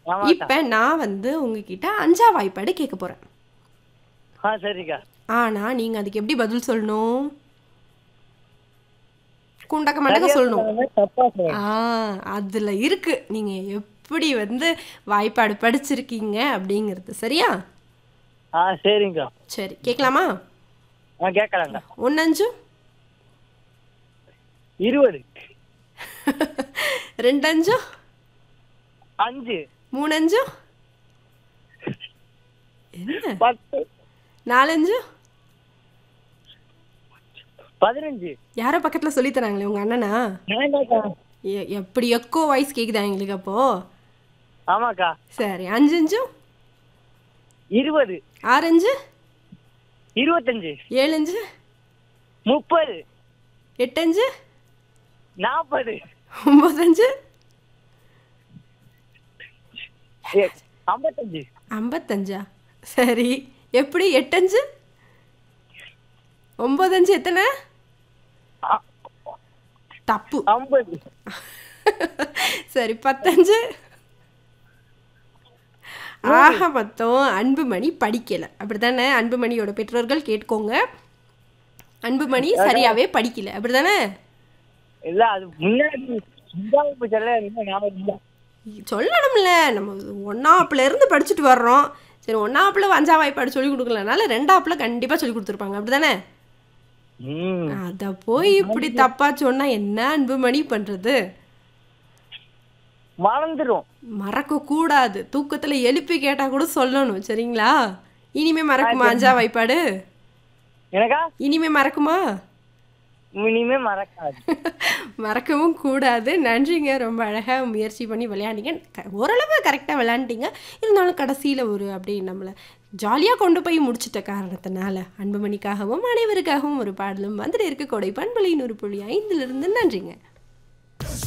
ஆமாக்கா இப்ப நான் வந்து உங்ககிட்ட அஞ்சா வாய்ப்பாடு கேட்க போறேன் ஆ சரிக்கா ஆனா நீங்க அதுக்கு எப்படி பதில் சொல்லணும் குண்டக்க மண்டக்க சொல்லணும் சொல்லாம தப்பா சொல்லணும் ஆ அதுல இருக்கு நீங்க எப்படி வந்து வாய்ப்பாடு படிச்சிருக்கீங்க அப்படிங்கிறது சரியா ஆ சரிங்கக்கா சரி கேட்கலாமா ஆ கேட்கலாங்க ஒன்னஞ்சு இருபது ரெண்டஞ்சு அஞ்சு மூணஞ்சு என்ன பத்து நாலஞ்சு பதினஞ்சு யாரோ பக்கத்துல சொல்லி தராங்களே உங்க அண்ணனா ஏண்டாக்கா எ- எப்படி எக்கோ வாய்ஸ் கேக்குதா எங்களுக்கு அப்போ ஆமாக்கா சரி அஞ்சஞ்சு இருபது ஆறஞ்சு இருபத்தஞ்சு ஏழஞ்சு முப்பது எட்டஞ்சு நாற்பது ஒம்பதஞ்சு ஏ, ஐம்பத்தஞ்சு ஐம்பத்தஞ்சா சரி எப்படி எட்டஞ்சு ஒம்பதஞ்சு எத்தனை ஆ, தப்பு ஐம்பது சரி பத்தஞ்சு ஆக மொத்தம் அன்புமணி படிக்கல அப்படித்தானே அன்புமணியோட பெற்றோர்கள் கேட்கோங்க அன்புமணி சரியாவே படிக்கல அப்படிதானே இல்ல அது முன்னாடி அஞ்சாவது சொல்ல இன்னும் ஞாபகம் இல்ல சொல்லணும்ல நம்ம ஒன்னாப்புல இருந்து படிச்சுட்டு வர்றோம் சரி ஒன்னாப்புல அஞ்சா வாய்ப்பாடு சொல்லி கொடுக்கலனால ரெண்டாப்புல கண்டிப்பா சொல்லி கொடுத்துருப்பாங்க அப்படிதானே ம் அத போய் இப்படி தப்பா சொன்னா என்ன அன்புமணி பண்றது மறந்துடும் மறக்க கூடாது தூக்கத்துல எழுப்பி கேட்டா கூட சொல்லணும் சரிங்களா இனிமே மறக்குமா அஞ்சா வாய்ப்பாடு எனக்கா இனிமே மறக்குமா இனிமே மறக்காது மறக்கவும் கூடாது நன்றிங்க ரொம்ப அழகாக முயற்சி பண்ணி விளையாண்டீங்க க- ஓரளவு கரெக்டாக விளையாண்டீங்க இருந்தாலும் கடைசியில் ஒரு அப்படி நம்மளை ஜாலியாக கொண்டு போய் முடிச்சிட்ட காரணத்தினால அன்புமணிக்காகவும் அனைவருக்காகவும் ஒரு பாடலும் வந்துட்டு இருக்க கொடை பண்பலின் ஒரு புள்ளி ஐந்திலிருந்து நன்றிங்க